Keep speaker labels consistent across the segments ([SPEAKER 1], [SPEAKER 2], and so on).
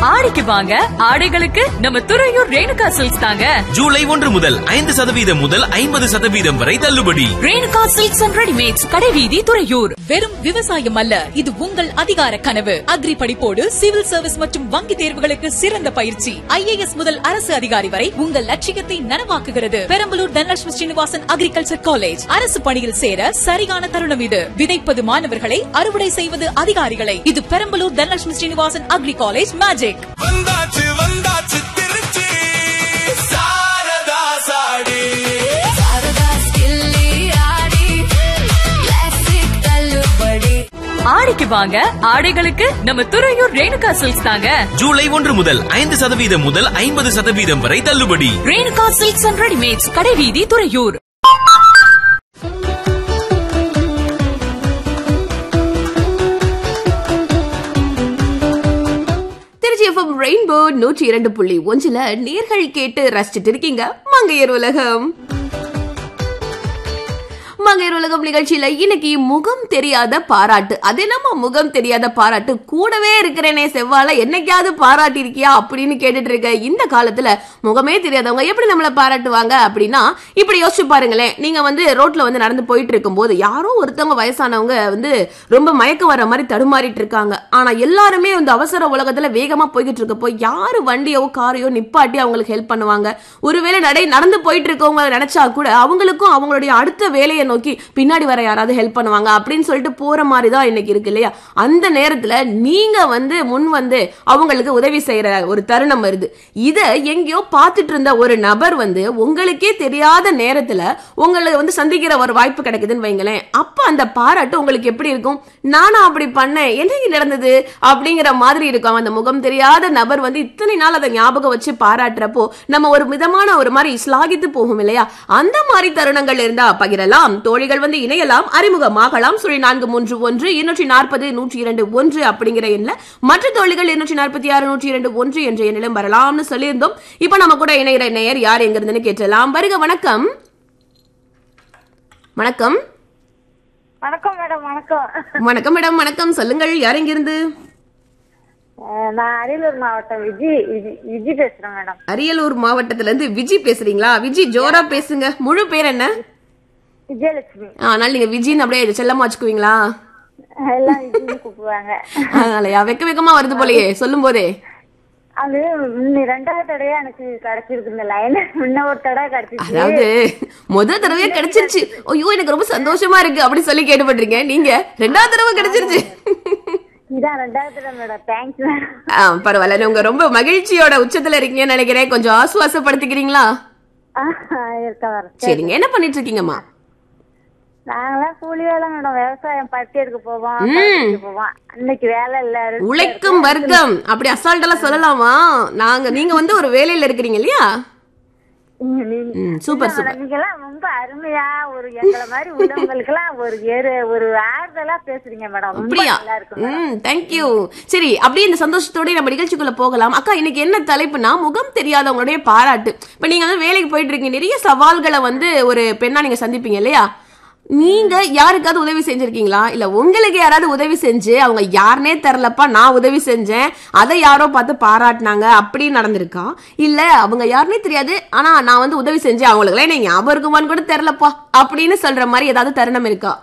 [SPEAKER 1] ஆடிக்கு வாங்க ஆடைகளுக்கு நம்ம துறையூர் ரேணுகா சில்க்ஸ் தாங்க
[SPEAKER 2] ஜூலை ஒன்று முதல் ஐந்து சதவீதம் முதல் ஐம்பது சதவீதம் வரை தள்ளுபடி
[SPEAKER 1] ரேணுகா சில்க்ஸ் அண்ட் ரெடிமேட்ஸ் கடைவீதி துறையூர்
[SPEAKER 3] வெறும் விவசாயம் அல்ல இது உங்கள் அதிகார கனவு அக்ரி படிப்போடு சிவில் சர்வீஸ் மற்றும் வங்கி தேர்வுகளுக்கு சிறந்த பயிற்சி ஐஏஎஸ் முதல் அரசு அதிகாரி வரை உங்கள் லட்சியத்தை நனவாக்குகிறது பெரம்பலூர் தனலட்சுமி ஸ்ரீனிவாசன் அக்ரிகல்ச்சர் காலேஜ் அரசு பணியில் சேர சரியான தருணம் இது விதைப்பது மாணவர்களை அறுவடை செய்வது அதிகாரிகளை இது Perambalur Dhanalakshmi Srinivasan agri college magic
[SPEAKER 4] வந்தாச்சு வந்தாச்சு திருச்சி சாரதா சாடி
[SPEAKER 1] ஆடிக்கு வாங்க ஆடைகளுக்கு நம்ம துறையூர் ரேணுகா சில்க்ஸ் தாங்க
[SPEAKER 2] ஜூலை ஒன்று முதல் ஐந்து சதவீதம் முதல் ஐம்பது சதவீதம் வரை தள்ளுபடி
[SPEAKER 1] ரேணுகா சில்க்ஸ் அண்ட் ரெடிமேட்ஸ் கடைவீதி துறையூர்
[SPEAKER 5] திருச்சி எஃப்எம் ரெயின்போ நூற்றி இரண்டு புள்ளி ஒன்றுல நேர்கள் கேட்டு ரசிச்சிட்டு இருக்கீங்க மங்கையர் உலகம் மங்கையர் உலகம் நிகழ்ச்சியில இன்னைக்கு முகம் தெரியாத பாராட்டு அது என்னமோ முகம் தெரியாத பாராட்டு கூடவே இருக்கிறேனே செவ்வால என்னைக்காவது பாராட்டி இருக்கியா அப்படின்னு கேட்டுட்டு இருக்க இந்த காலத்துல முகமே தெரியாதவங்க எப்படி நம்மள பாராட்டுவாங்க அப்படின்னா இப்படி யோசிச்சு பாருங்களேன் நீங்க வந்து ரோட்ல வந்து நடந்து போயிட்டு இருக்கும்போது யாரோ ஒருத்தவங்க வயசானவங்க வந்து ரொம்ப மயக்கம் வர மாதிரி தடுமாறிட்டு இருக்காங்க ஆனா எல்லாருமே வந்து அவசர உலகத்துல வேகமா போய்கிட்டு இருக்கப்போ யாரு வண்டியோ காரையோ நிப்பாட்டி அவங்களுக்கு ஹெல்ப் பண்ணுவாங்க ஒருவேளை நடை நடந்து போயிட்டு இருக்கவங்க நினைச்சா கூட அவங்களுக்கும் அவங்களுடைய அடுத்த வேலையை நோக்கி பின்னாடி வர யாராவது ஹெல்ப் பண்ணுவாங்க அப்படின்னு சொல்லிட்டு போற மாதிரி தான் இன்னைக்கு இருக்கு இல்லையா அந்த நேரத்துல நீங்க வந்து முன் வந்து அவங்களுக்கு உதவி செய்யற ஒரு தருணம் வருது இத எங்கேயோ பார்த்துட்டு இருந்த ஒரு நபர் வந்து உங்களுக்கே தெரியாத நேரத்துல உங்களை வந்து சந்திக்கிற ஒரு வாய்ப்பு கிடைக்குதுன்னு வைங்களேன் அப்ப அந்த பாராட்டு உங்களுக்கு எப்படி இருக்கும் நானா அப்படி பண்ணேன் என்னைக்கு நடந்தது அப்படிங்கிற மாதிரி இருக்கும் அந்த முகம் தெரியாத நபர் வந்து இத்தனை நாள் அதை ஞாபகம் வச்சு பாராட்டுறப்போ நம்ம ஒரு மிதமான ஒரு மாதிரி ஸ்லாகித்து போகும் இல்லையா அந்த மாதிரி தருணங்கள் இருந்தா பகிரலாம் தோழிகள் வந்து இணையலாம் அறிமுகமாகலாம் சுழி நான்கு மூன்று ஒன்று இருநூற்றி நாற்பது நூற்றி இரண்டு ஒன்று அப்படிங்கிற எண்ணில் மற்ற தோழிகள் இருநூற்றி நாற்பத்தி ஆறு நூற்றி இரண்டு ஒன்று என்ற எண்ணிலும் வரலாம்னு சொல்லியிருந்தோம் இப்போ நம்ம கூட இணையிற நேயர் யார் எங்க இருந்துன்னு கேட்டலாம் வருக வணக்கம் வணக்கம்
[SPEAKER 6] வணக்கம் மேடம் வணக்கம்
[SPEAKER 5] வணக்கம் மேடம் வணக்கம் சொல்லுங்கள் யார் எங்கிருந்து
[SPEAKER 6] அஹ் நான் அரியலூர் மாவட்டம் விஜி விஜி விஜி பேசுறேன் மேடம்
[SPEAKER 5] அரியலூர் மாவட்டத்துல இருந்து விஜி பேசுறீங்களா விஜி ஜோரா பேசுங்க முழு பேர் என்ன
[SPEAKER 6] விஜயலட்சுமி
[SPEAKER 5] அதனால நீங்க விஜின்னு அப்படியே செல்லமா வச்சுக்குவீங்களா
[SPEAKER 6] எல்லாம் விஜின்னு கூப்பிடுவாங்க
[SPEAKER 5] அதனாலயா வெக்க வெக்கமா வருது போலயே சொல்லும் போதே
[SPEAKER 6] அது முன்ன ரெண்டாவது தடவையா எனக்கு கிடைச்சிருக்கு இந்த லைன் முன்ன ஒரு தடவை கிடைச்சிச்சு
[SPEAKER 5] அதாவது முதல் தடவையே கிடைச்சிருச்சு ஐயோ எனக்கு ரொம்ப சந்தோஷமா இருக்கு அப்படி சொல்லி கேட்டுப்பட்டிருங்க நீங்க ரெண்டாவது தடவை கிடைச்சிருச்சு
[SPEAKER 6] இதான் ரெண்டாவது தடவை மேடம் தேங்க்ஸ் மேடம்
[SPEAKER 5] ஆ, பரவாயில்ல உங்க ரொம்ப மகிழ்ச்சியோட உச்சத்துல இருக்கீங்கன்னு நினைக்கிறேன் கொஞ்சம் ஆசுவாசப்படுத்திக்கிறீங்களா
[SPEAKER 6] இருக்க வர
[SPEAKER 5] சரிங்க என்ன பண்ணிட்டு இருக்கீங்கம்மா
[SPEAKER 6] நாங்களாம் கூலி வேலை மேடம் விவசாயம் பருத்தி எடுக்க போவோம்
[SPEAKER 5] ம்.
[SPEAKER 6] பருத்திக்கு போவோம் இன்னைக்கு வேலை இல்ல ரெஸ்ட்
[SPEAKER 5] உழைக்கும் வர்க்கம் அப்படி அசால்ட்டெல்லாம் சொல்லலாமா நாங்க நீங்க வந்து ஒரு வேலையில இருக்கிறீங்க இல்லையா
[SPEAKER 6] நீங்க- நீங்க-
[SPEAKER 5] ம், சூப்பர்
[SPEAKER 6] இல்ல
[SPEAKER 5] சூப்பர்
[SPEAKER 6] மேடம், நீங்கெல்லாம் ரொம்ப அருமையா ஒரு எங்களை மாதிரி உள்ளவங்களுக்கு எல்லாம் ஒரு ஏறு ஒரு ஆறுதலா பேசுறீங்க மேடம் ரொம்ப
[SPEAKER 5] அப்படியா
[SPEAKER 6] நல்லா இருக்கு மேடம்
[SPEAKER 5] ம் தேங்க்யூ சரி அப்படியே இந்த சந்தோஷத்தோட நம்ம நிகழ்ச்சிக்குள்ள போகலாம் அக்கா இன்னைக்கு என்ன தலைப்புனா முகம் தெரியாதவங்களுடைய பாராட்டு இப்ப நீங்க வந்து வேலைக்கு போயிட்டு இருக்கீங்க நிறைய சவால்களை வந்து ஒரு பெண்ணா நீங்க சந்திப்பீங்க இல்லையா நீங்க யாருக்காவது உதவி செஞ்சிருக்கீங்களா இல்ல உங்களுக்கு யாராவது உதவி செஞ்சு அவங்க யாருனே தெரிலப்பா நான் உதவி செஞ்சேன் அதை யாரோ பார்த்து பாராட்டினாங்க அப்படி நடந்திருக்கா இல்ல அவங்க யாருனே தெரியாது ஆனா நான் வந்து உதவி செஞ்சேன் அவங்களுக்குலாம் என்ன ஞாபகம் இருக்குமான்னு கூட தெரிலப்பா அப்படின்னு சொல்ற மாதிரி ஏதாவது தருணம் இருக்கா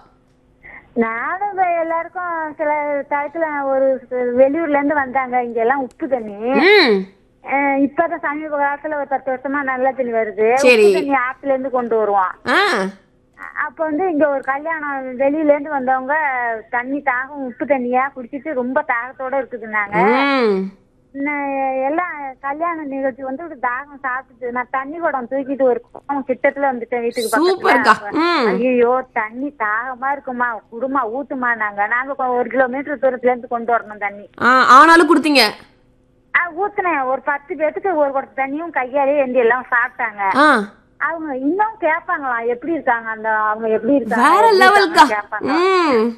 [SPEAKER 6] நானும் இப்ப எல்லாருக்கும் சில டயத்துல ஒரு வெளியூர்ல இருந்து வந்தாங்க இங்க எல்லாம் உப்பு தண்ணி
[SPEAKER 5] ம்
[SPEAKER 6] அஹ் இப்பதான் சமீப காலத்துல ஒரு பத்து வருஷமா நல்ல தண்ணி வருது
[SPEAKER 5] சரி.
[SPEAKER 6] உப்பு தண்ணி ஆத்துல இருந்து கொண்டு வருவோம்
[SPEAKER 5] ஆ
[SPEAKER 6] அ- அப்ப வந்து இங்க ஒரு கல்யாணம் வெளியில இருந்து வந்தவங்க தண்ணி தாகம் உப்பு தண்ணியா குடிச்சிட்டு ரொம்ப தாகத்தோட இருக்குதுன்னாங்க
[SPEAKER 5] ம்
[SPEAKER 6] நான் எல்லாம் கல்யாண நிகழ்ச்சி வந்து ஒரு தாகம் சாப்பிட்டுட்டு நான் தண்ணி குடம் தூக்கிட்டு ஒரு குடம் கிட்டத்துல வந்துட்டேன் வீட்டுக்கு
[SPEAKER 5] சூப்பர்க்கா.
[SPEAKER 6] பக்கத்துல
[SPEAKER 5] ம்.
[SPEAKER 6] ஐயோ தண்ணி தாகமா இருக்குமா குடுமா ஊத்துமா நாங்க நாங்க கொ- ஒரு கிலோமீட்டர் தூரத்துல இருந்து கொண்டு வரணும் தண்ணி
[SPEAKER 5] ஆ, ஆனாலும் கொடுத்தீங்க
[SPEAKER 6] ஆ, ஊத்துனேன் ஒரு பத்து பேத்துக்கு ஒரு குடம் தண்ணியும் கையாலே எந்தி எல்லாம் சாப்பிட்டாங்க
[SPEAKER 5] ஆ
[SPEAKER 6] அவங்க இன்னும் கேட்பாங்களாம் எப்படி இருக்காங்க அந்த அவங்க எப்படி இருக்காங்க
[SPEAKER 5] வேற
[SPEAKER 6] எப்படி
[SPEAKER 5] லெவல்க்கா
[SPEAKER 6] இருக்காங்கன்னு கேட்பாங்க
[SPEAKER 5] ம்